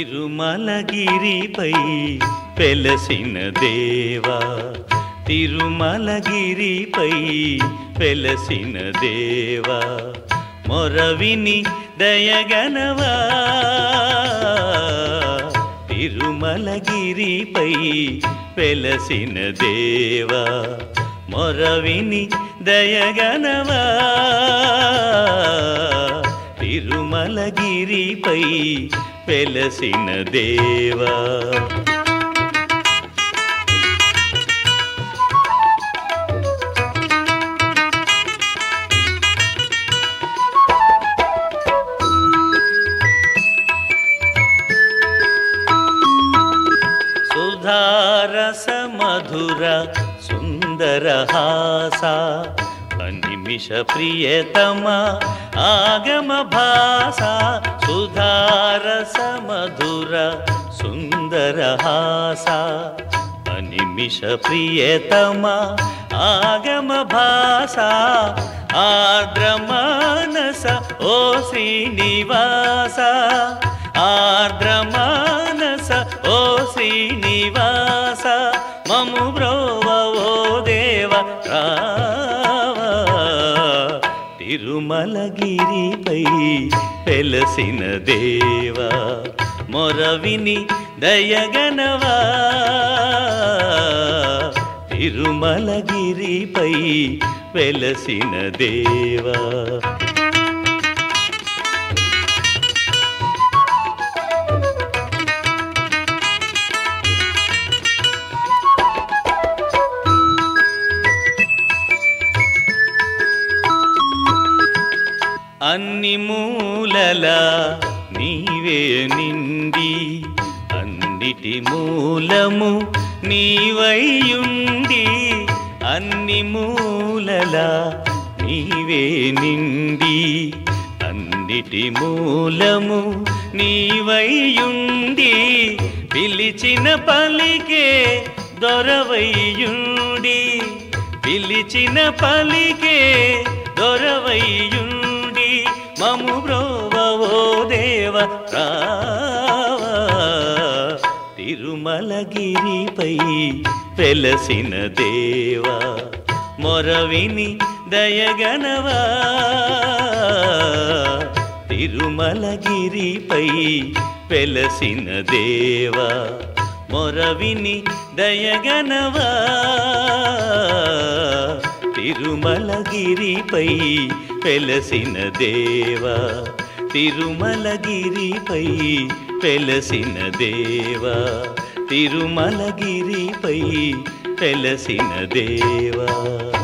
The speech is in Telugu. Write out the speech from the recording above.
తిరుమలగిరిపై వెలసిన దేవా తిరుమలగిరిపై వెలసిన దేవా మొరవిని దయగనవా తిరుమలగిరిపై వెలసిన దేవా మొరవిని దయగనవా తిరుమలగిరిపై వెలసిన దేవా సుధారస మధుర సుందర హాస అనిమిష ప్రియతమ ఆగమ భాష సుధారస మధుర సుందర హాస అనిమిష ప్రియతమ ఆగమ భాష ఆర్ద్ర మానస ఓ శ్రీనివాస ఆర్ద్ర మానస ఓ శ్రీనివాస మము బ్రోవ ఓ దేవ రావా తిరుమలగిరిపై వెలసిన దేవా మొరవిని దయగనవా తిరుమలగిరిపై వెలసిన దేవా అన్ని మూలల నీవే నిండి అన్నిటి మూలము నీవైయుండి అన్ని మూలల నీవే నిండి అన్నిటి మూలము నీవైయుండి పిలిచిన పలికే దొరవైయుండి పిలిచిన పలికే దొరవైయుండి మము బ్రోవో దేవ రావా తిరుమలగిరిపై వెలసిన దేవా మొరవిని దయగనవా తిరుమలగిరిపై వెలసిన దేవా మొరవిని దయగనవా తిరుమలగిరిపై వెలసిన దేవా తిరుమలగిరిపై వెలసిన దేవా తిరుమలగిరిపై వెలసిన దేవా